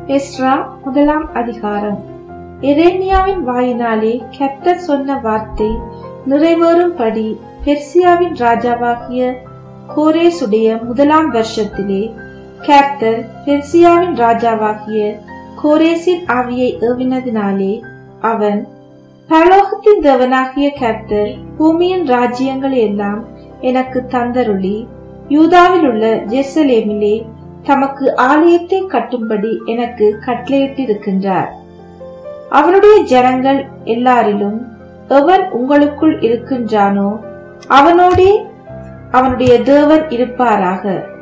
Ezra முதலாம் அதிகாரம் எரேமியாவின் வாயினாலே கர்த்தர் சொன்ன வார்த்தை நிறைவேறும்படி பெர்சியாவின் ராஜாவாகிய கோரேசுடைய முதலாம் வருஷத்திலே கர்த்தர் பெர்சியாவின் ராஜாவாகிய கோரேசின் ஆவியை ஏவினதினாலே அவன் பரலோகத்தின் தேவனாகிய கர்த்தர் பூமியின் ராஜ்யங்களை எல்லாம் எனக்கு தந்தருளி யூதாவில் உள்ள ஜெருசலேமிலே தமக்கு ஆலயத்தை கட்டும்படி எனக்கு கட்டளையிட்டிருக்கின்றார் அவருடைய ஜனங்கள் எல்லாரிலும் எவன் உங்களுக்குள் இருக்கின்றானோ அவனோடே அவனுடைய தேவன் இருப்பாராக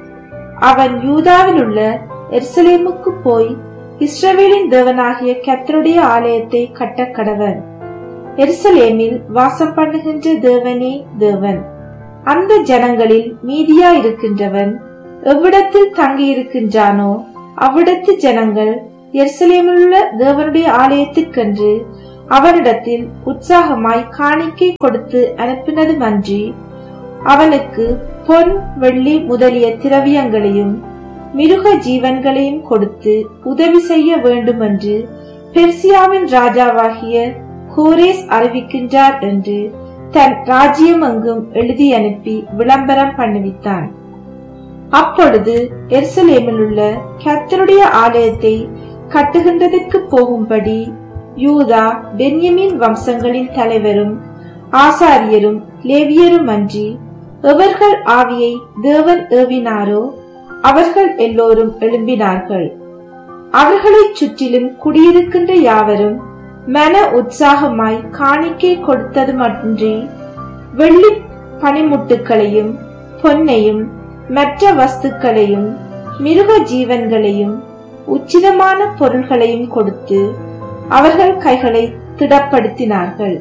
அவன் யூதாவில் உள்ள எருசலேமுக்கு போய் இஸ்ரவேலின் தேவனாகிய கர்த்தருடைய ஆலயத்தை கட்டக் கடவன் எருசலேமில் வாசம் பண்ணுகின்ற தேவனே தேவன் அந்த ஜனங்களில் மீதியா இருக்கின்றவன் எவ்விடத்தில் தங்கியிருக்கின்றானோ அவ்விடத்து ஜனங்கள் எருசலேமிலுள்ள தேவனுடைய ஆலயத்திற்கென்று அவனிடத்தில் உற்சாகமாய் காணிக்கை கொடுத்து அனுப்பினதுமன்றி அவனுக்கு பொன் வெள்ளி முதலிய திரவியங்களையும் மிருக ஜீவன்களையும் கொடுத்து உதவி செய்ய வேண்டுமென்று பெர்சியாவின் ராஜாவாகிய கோரேஸ் அறிவிக்கின்றார் என்று தன் ராஜ்யம் எங்கும் எழுதி அனுப்பி விளம்பரம் பண்ணுவித்தான் அப்பொழுது எருசலேமில் உள்ள கர்த்தருடைய ஆலயத்தை கட்டுகின்றதற்கு போகும்படி யூதா பென்யமின் வம்சங்களின் தலைவரும் ஆசாரியரும் லேவியரும் அன்றி எவர்கள் ஆவியை தேவன் ஏவினாரோ அவர்கள் எல்லோரும் எழும்பினார்கள் அவர்களைச் சுற்றிலும் குடியிருக்கின்ற யாவரும் மன உற்சாகமாய் காணிக்கை கொடுத்தது மன்றி வெள்ளி பனிமுட்டுகளையும் பொன்னையும் மற்ற வஸ்துக்களையும் மிருக ஜீவன்களையும் உச்சிதமான பொருள்களையும் கொடுத்து அவர்கள் கைகளை திடப்படுத்தினார்கள்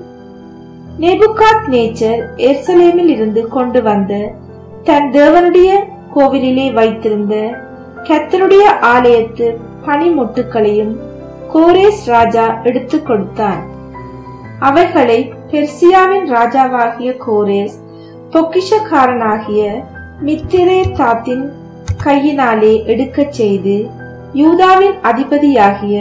நெபுகாத் நேச்சர் எர்சலேமில் இருந்து கொண்டு வந்த தன் தேவனுடைய கோவிலிலே வைத்திருந்த கத்தருடைய ஆலயத்து பனிமுட்டுகளையும் கோரேஸ் ராஜா எடுத்து கொடுத்தான் அவைகளை பெர்சியாவின் ராஜாவாகிய கோரேஸ் பொக்கிஷக்காரனாகிய மித்திரே தாத்தின் கையினாலே எடுக்கச் செய்து யூதாவின் அதிபதியாகிய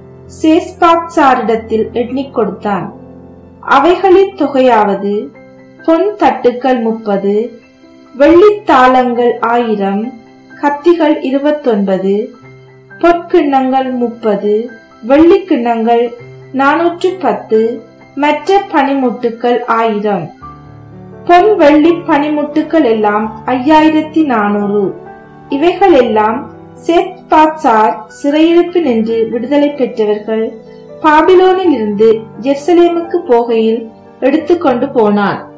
சேஸ்பாத்சாரிடத்தில் எண்ணிக் கொடுத்தான் அவைகளின் தொகையாவது பொன் தட்டுக்கள் முப்பது வெள்ளித்தாளங்கள் ஆயிரம் கத்திகள் இருபத்தொன்பது பொற்கிண்ணங்கள் முப்பது வெள்ளிக்கிண்ணங்கள் நானூற்று பத்து மற்ற பனிமுட்டுக்கள் ஆயிரம் பொன் வெள்ளி பனிமுட்டுக்கள் எல்லாம் ஐயாயிரத்தி நானூறு இவைகள் எல்லாம் சேத்பாத்சார் சிறையிருப்பு நின்று விடுதலை பெற்றவர்கள் பாபிலோனில் இருந்து ஜெருசலேமுக்கு போகையில் எடுத்துக்கொண்டு போனான்